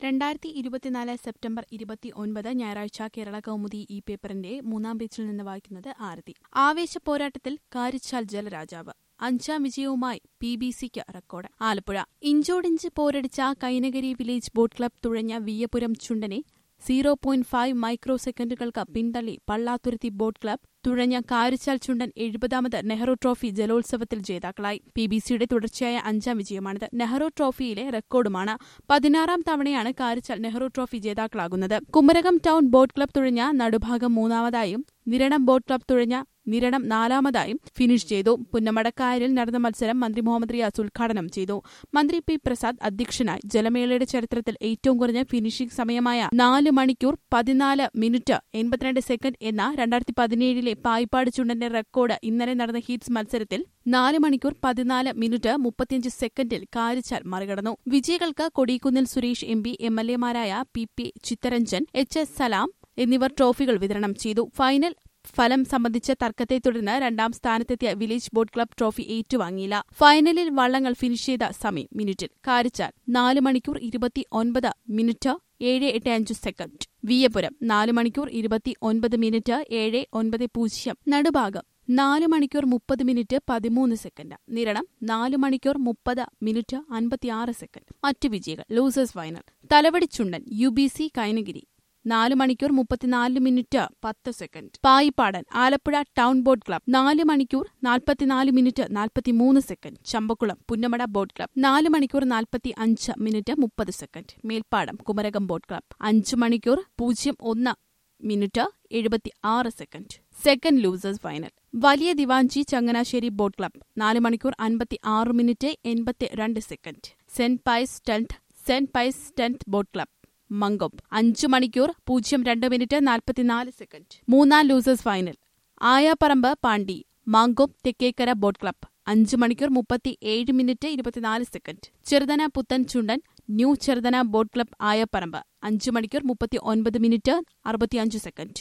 രണ്ടായിരത്തി ഇരുപത്തിനാല് സെപ്റ്റംബർ ഇരുപത്തി ഒൻപത് ഞായറാഴ്ച കേരള കൗമുദി ഈ പേപ്പറിന്റെ മൂന്നാം പേജിൽ നിന്ന് വായിക്കുന്നത് ആരതി ആവേശ പോരാട്ടത്തിൽ കാരിച്ചാൽ ജലരാജാവ് അഞ്ചാം വിജയവുമായി പി ബി സിക്ക് റെക്കോർഡ് ആലപ്പുഴ ഇഞ്ചോടിഞ്ച് പോരടിച്ച കൈനഗരി വില്ലേജ് ബോട്ട് ക്ലബ് തുഴഞ്ഞ വിയ്യപുരം ചുണ്ടനെ സീറോ പോയിന്റ് ഫൈവ് മൈക്രോ സെക്കൻഡുകൾക്ക് പിന്തള്ളി പള്ളാത്തുരുത്തി ബോട്ട് ക്ലബ് തുഴഞ്ഞ കാരിച്ചാൽ ചുണ്ടൻ എഴുപതാമത് നെഹ്റു ട്രോഫി ജലോത്സവത്തിൽ ജേതാക്കളായി പി ബി സിയുടെ തുടർച്ചയായ അഞ്ചാം വിജയമാണിത് നെഹ്റു ട്രോഫിയിലെ റെക്കോർഡുമാണ് പതിനാറാം തവണയാണ് കാരിച്ചാൽ നെഹ്റു ട്രോഫി ജേതാക്കളാകുന്നത് കുമരകം ടൗൺ ബോട്ട് ക്ലബ് തുഴഞ്ഞ നടുഭാഗം മൂന്നാമതായും നിരണം ബോട്ട് ക്ലബ് തുഴഞ്ഞ നിരണം നാലാമതായും ഫിനിഷ് ചെയ്തു പുന്നമടക്കായലിൽ നടന്ന മത്സരം മന്ത്രി മുഹമ്മദ് റിയാസ് ഉദ്ഘാടനം ചെയ്തു മന്ത്രി പി പ്രസാദ് അധ്യക്ഷനായി ജലമേളയുടെ ചരിത്രത്തിൽ ഏറ്റവും കുറഞ്ഞ ഫിനിഷിംഗ് സമയമായ നാല് മണിക്കൂർ പതിനാല് മിനിറ്റ് എൺപത്തിരണ്ട് സെക്കൻഡ് എന്ന രണ്ടായിരത്തി പതിനേഴിലെ പായിപ്പാട് ചുണ്ടന്റെ റെക്കോർഡ് ഇന്നലെ നടന്ന ഹീറ്റ്സ് മത്സരത്തിൽ നാല് മണിക്കൂർ പതിനാല് മിനിറ്റ് മുപ്പത്തിയഞ്ച് സെക്കൻഡിൽ കാരിച്ചാൽ മറികടന്നു വിജയികൾക്ക് Kodikunnil Suresh M P M L എമാരായ P P Chitharanjan H S Salam എന്നിവർ ട്രോഫികൾ വിതരണം ചെയ്തു ഫൈനൽ ഫലം സംബന്ധിച്ച തർക്കത്തെ തുടർന്ന് രണ്ടാം സ്ഥാനത്തെത്തിയ വില്ലേജ് ബോട്ട് ക്ലബ് ട്രോഫി ഏറ്റുവാങ്ങിയില്ല ഫൈനലിൽ വള്ളങ്ങൾ ഫിനിഷ് ചെയ്ത സമയം മിനിറ്റിൽ കാരിച്ചാൽ നാല് മണിക്കൂർ ഇരുപത്തി ഒൻപത് മിനിറ്റ് ഏഴ് എട്ട് അഞ്ച് സെക്കൻഡ് വിയപുരം നാല് മണിക്കൂർ ഇരുപത്തി ഒൻപത് മിനിറ്റ് ഏഴ് ഒൻപത് പൂജ്യം നടുഭാഗം നാല് മണിക്കൂർ മുപ്പത് മിനിറ്റ് പതിമൂന്ന് സെക്കൻഡ് നിരണം നാല് മണിക്കൂർ മുപ്പത് മിനിറ്റ് അൻപത്തിയാറ് സെക്കൻഡ് മറ്റു വിജയികൾ losers final Thalavadi Chundan U B C Kainakiri നാല് മണിക്കൂർ മുപ്പത്തിനാല് മിനിറ്റ് പത്ത് second Payippadan Alappuzha town boat club നാല് മണിക്കൂർ നാൽപ്പത്തിനാല് മിനിറ്റ് നാൽപ്പത്തിമൂന്ന് second Champakulam Punnamada boat club നാല് മണിക്കൂർ നാൽപ്പത്തി അഞ്ച് മിനിറ്റ് മുപ്പത് second Melpadam Kumarakom boat club അഞ്ച് മണിക്കൂർ പൂജ്യം ഒന്ന് മിനിറ്റ് എഴുപത്തി ആറ് സെക്കൻഡ് സെക്കൻഡ് ലൂസേഴ്സ് ഫൈനൽ വലിയ ദിവാഞ്ചി ചങ്ങനാശ്ശേരി ബോട്ട് ക്ലബ് നാല് മണിക്കൂർ അൻപത്തി ആറ് മിനിറ്റ് എൺപത്തി രണ്ട് second Saint Pius Tenth Saint Pius Tenth boat club Mankombu അഞ്ചു മണിക്കൂർ പൂജ്യം രണ്ട് മിനിറ്റ് നാൽപ്പത്തിനാല് സെക്കൻഡ് മൂന്നാം ലൂസേഴ്സ് ഫൈനൽ ആയാപ്പറമ്പ് പാണ്ടി മാങ്കൊം തെക്കേക്കര ബോട്ട് ക്ലബ് അഞ്ചു മണിക്കൂർ മുപ്പത്തി ഏഴ് മിനിറ്റ് ഇരുപത്തിനാല് സെക്കൻഡ് ചെറുതന പുത്തൻ Chundan new Cheruthana boat club Ayaparambu അഞ്ചു മണിക്കൂർ മുപ്പത്തി ഒൻപത് മിനിറ്റ് അറുപത്തിയഞ്ച് സെക്കൻഡ്